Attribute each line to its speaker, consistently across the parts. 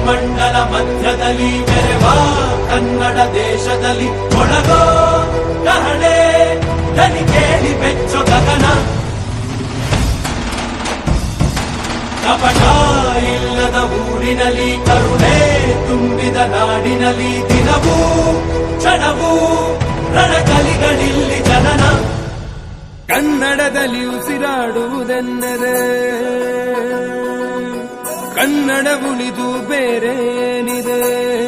Speaker 1: ಮಂಡಲ ಮಧ್ಯದಲ್ಲಿ ಮೆರೆವ ಕನ್ನಡ ದೇಶದಲ್ಲಿ ಒಳಗೋ ಕಹಳೆ ದನಿ ಕೇಳಿ ಬೆಚ್ಚೋ ಗಗನ ಕಪಟ ಇಲ್ಲದ ಊರಿನಲ್ಲಿ ಕರುಣೆ ತುಂಬಿದ ನಾಡಿನಲ್ಲಿ ದಿನವೂ ಕ್ಷಣವೂ ರಣಕಲಿಗಳಿಲ್ಲಿ ಜನನ
Speaker 2: ಕನ್ನಡದಲ್ಲಿ ಉಸಿರಾಡುವುದೆಂದರೆ ಕನ್ನಡ ಉಳಿದು ಬೇರೇನಿದೆ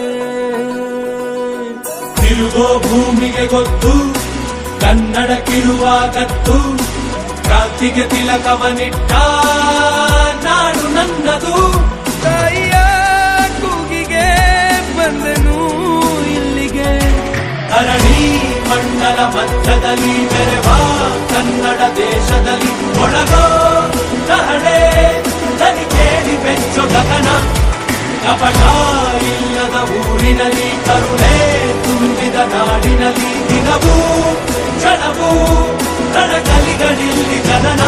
Speaker 1: ತಿರುಗೋ ಭೂಮಿಗೆ ಗೊತ್ತು ಕನ್ನಡಕ್ಕಿರುವ ಗತ್ತು ಕ್ರಾಂತಿಗೆ ತಿಲಕವನಿಟ್ಟ ನಾಡು ನನ್ನದು
Speaker 2: ತಾಯಿಯ ಕೂಗಿಗೆ ಬಂದೆನು ಇಲ್ಲಿಗೆ
Speaker 1: ಧರಣಿ ಮಂಡಲ ಮಧ್ಯದಲ್ಲಿ ಮೆರೆವ ಕನ್ನಡ ದೇಶದಲ್ಲಿ ಒಳಗೋ ಕಹಳೆ ದನಿ ಕೇಳಿ ಬೆಚ್ಚೋ ಗಗನ ಕಪಟ ಇಲ್ಲದ ಊರಿನಲ್ಲಿ ಕರುಣೆ ತುಂಬಿದ ನಾಡಿನಲ್ಲಿ ದಿನವೂ ಕ್ಷಣವೂ ರಣಕಲಿಗಳಿಲ್ಲಿ ಜನನ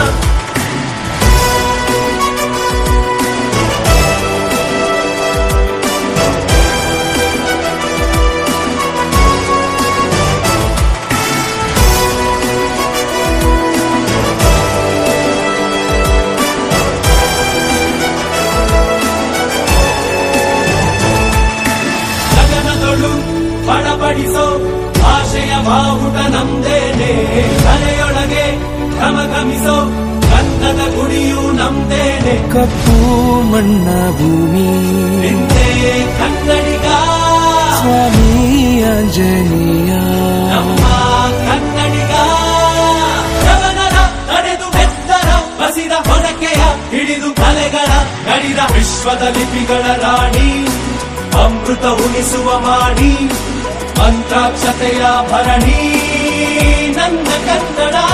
Speaker 1: ಗಗನದೊಳು ಬಡಬಡಿಸೋ ಭಾಷೆಯ ಬಾವುಟ ನಮ್ದೇನೆ ತಲೆಯೊಳಗೆ ಘಮಘಮಿಸೋ ಗಂಧದ ಗುಡಿಯು ನಮ್ದೇನೆ
Speaker 2: ಕಪ್ಪು ಮಣ್ಣ ಭೂಮಿ
Speaker 1: ನಿಂದೆ ಕನ್ನಡಿಗ
Speaker 2: ಸ್ವಾಮಿ ಆಂಜನೇಯ
Speaker 1: ನಮ್ಮ ಕನ್ನಡಿಗ ಗಗನದ ತಡೆದು ಬೆತ್ತರ ಬಸಿದ ಹೊಡಕೆಯ ಹಿಡಿದು ಕಲೆಗಳ ಗಡಿದ ವಿಶ್ವದ ಲಿಪಿಗಳ ರಾಣಿ ಅಮೃತ ಉಣಿಸುವ ಮಾಡಿ ಮಂತ್ರಾಕ್ಷತೆಯ ಭರಣಿ ನನ್ನ ಕನ್ನಡ